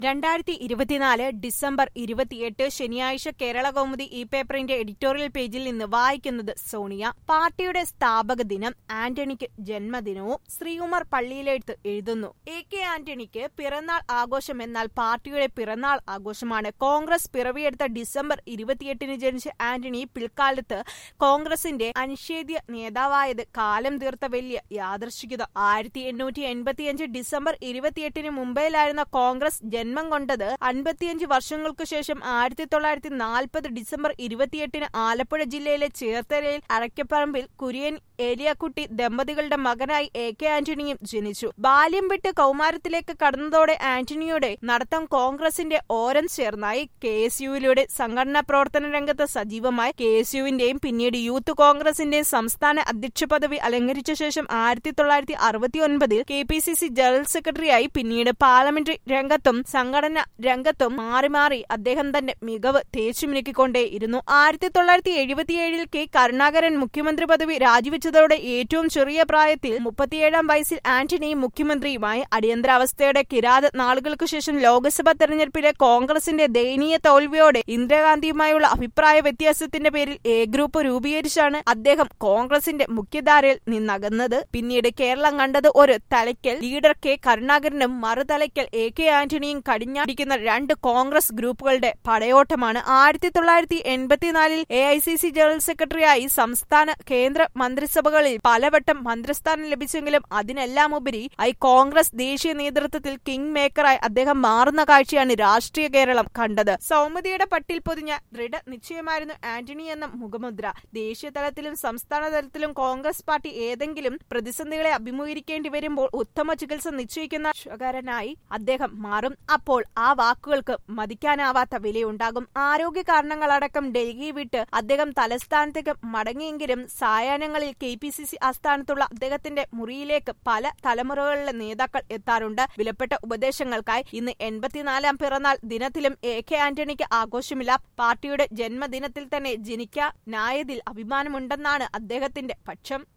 രണ്ടായിരത്തി ഇരുപത്തിനാല് ഡിസംബർ ഇരുപത്തിയെട്ട് ശനിയാഴ്ച കേരള കൗമുദി ഈ പേപ്പറിന്റെ എഡിറ്റോറിയൽ പേജിൽ നിന്ന് വായിക്കുന്നത് സോണിയ പാർട്ടിയുടെ സ്ഥാപക ദിനം ആന്റണിക്ക് ജന്മദിനവും ശ്രീകുമാർ പള്ളിയിലെടുത്ത് എഴുതുന്നു എ കെ ആന്റണിക്ക് പിറന്നാൾ ആഘോഷം എന്നാൽ പാർട്ടിയുടെ പിറന്നാൾ ആഘോഷമാണ് കോൺഗ്രസ് പിറവിയെടുത്ത ഡിസംബർ ഇരുപത്തിയെട്ടിന് ജനിച്ച ആന്റണി പിൽക്കാലത്ത് കോൺഗ്രസിന്റെ അനിഷേധ്യ നേതാവായത് കാലം തീർത്ത വലിയ യാദൃശ്ചികത ആയിരത്തി എണ്ണൂറ്റി എൺപത്തിയഞ്ച് ഡിസംബർ ഇരുപത്തിയെട്ടിന് മുംബൈയിലായിരുന്ന കോൺഗ്രസ് ജന്മം കൊണ്ടത് അൻപത്തിയഞ്ച് വർഷങ്ങൾക്കു ശേഷം ആയിരത്തി തൊള്ളായിരത്തി നാൽപ്പത് ഡിസംബർ ഇരുപത്തിയെട്ടിന് ആലപ്പുഴ ജില്ലയിലെ ചേർത്തലയിൽ അറയ്ക്കപ്പറമ്പിൽ കുര്യൻ ഏലിയാക്കുട്ടി ദമ്പതികളുടെ മകനായി എ കെ ആന്റണിയും ജനിച്ചു ബാല്യം വിട്ട് കൗമാരത്തിലേക്ക് കടന്നതോടെ ആന്റണിയുടെ നടത്തം കോൺഗ്രസിന്റെ ഓരം ചേർന്നായി കെ എസ് യുവിലൂടെ സംഘടനാ പ്രവർത്തന രംഗത്ത് സജീവമായി കെ എസ് യുവിന്റെയും പിന്നീട് യൂത്ത് കോൺഗ്രസിന്റെയും സംസ്ഥാന അധ്യക്ഷ പദവി അലങ്കരിച്ച ശേഷം ആയിരത്തി തൊള്ളായിരത്തി അറുപത്തി ഒൻപതിൽ K P C C general സെക്രട്ടറിയായി പിന്നീട് പാർലമെന്ററി രംഗത്തും സംഘടന രംഗത്തും മാറി മാറി അദ്ദേഹം തന്റെ മികവ് തേച്ചുമിനുക്കിക്കൊണ്ടേയിരുന്നു ആയിരത്തി തൊള്ളായിരത്തി എഴുപത്തിയേഴിൽ കെ കരുണാകരൻ മുഖ്യമന്ത്രി പദവി രാജിവെച്ചതോടെ ഏറ്റവും ചെറിയ പ്രായത്തിൽ മുപ്പത്തിയേഴാം വയസ്സിൽ ആന്റണി മുഖ്യമന്ത്രിയുമായി അടിയന്തരാവസ്ഥയുടെ കിരാത നാളുകൾക്കു ശേഷം ലോക്സഭാ തെരഞ്ഞെടുപ്പിലെ കോൺഗ്രസിന്റെ ദയനീയ തോൽവിയോടെ ഇന്ദിരാഗാന്ധിയുമായുള്ള അഭിപ്രായ വ്യത്യാസത്തിന്റെ പേരിൽ എ ഗ്രൂപ്പ് രൂപീകരിച്ചാണ് അദ്ദേഹം കോൺഗ്രസിന്റെ മുഖ്യധാരയിൽ നിന്നകന്നത് പിന്നീട് കേരളം കണ്ടത് ഒരു തലയ്ക്കൽ ലീഡർ കെ കരുണാകരനും മറുതലയ്ക്കൽ എ കെ ആന്റണിയും കടിഞ്ഞാടിക്കുന്ന രണ്ട് കോൺഗ്രസ് ഗ്രൂപ്പുകളുടെ പടയോട്ടമാണ് ആയിരത്തി തൊള്ളായിരത്തി എൺപത്തിനാലിൽ A I C C general സെക്രട്ടറിയായി സംസ്ഥാന കേന്ദ്ര മന്ത്രിസഭകളിൽ പലവട്ടം മന്ത്രിസ്ഥാനം ലഭിച്ചെങ്കിലും അതിനെല്ലാം ഉപരി ഐ കോൺഗ്രസ് ദേശീയ നേതൃത്വത്തിൽ കിങ് മേക്കറായി അദ്ദേഹം മാറുന്ന കാഴ്ചയാണ് രാഷ്ട്രീയ കേരളം കണ്ടത് സൗമ്യതയുടെ പട്ടിൽ പൊതിഞ്ഞ ദൃഢ നിശ്ചയമായിരുന്നു ആന്റണി എന്ന മുഖമുദ്ര ദേശീയ തലത്തിലും സംസ്ഥാന തലത്തിലും കോൺഗ്രസ് പാർട്ടി ഏതെങ്കിലും പ്രതിസന്ധികളെ അഭിമുഖീകരിക്കേണ്ടി വരുമ്പോൾ ഉത്തമ ചികിത്സ നിശ്ചയിക്കുന്ന ശകാരനായി അദ്ദേഹം മാറും അപ്പോൾ ആ വാക്കുകൾക്ക് മതിക്കാനാവാത്ത വിലയുണ്ടാകും ആരോഗ്യ കാരണങ്ങളടക്കം ഡൽഹി വിട്ട് അദ്ദേഹം തലസ്ഥാനത്തേക്ക് മടങ്ങിയെങ്കിലും സായാഹ്നങ്ങളിൽ കെ പി സി സി ആസ്ഥാനത്തുള്ള അദ്ദേഹത്തിന്റെ മുറിയിലേക്ക് പല തലമുറകളിലെ നേതാക്കൾ എത്താറുണ്ട് വിലപ്പെട്ട ഉപദേശങ്ങൾക്കായി ഇന്ന് എൺപത്തിനാലാം പിറന്നാൾ ദിനത്തിലും എ കെ ആന്റണിക്ക് ആഘോഷമില്ല പാർട്ടിയുടെ ജന്മദിനത്തിൽ തന്നെ ജനിക്കാനായതിൽ അഭിമാനമുണ്ടെന്നാണ് അദ്ദേഹത്തിന്റെ പക്ഷം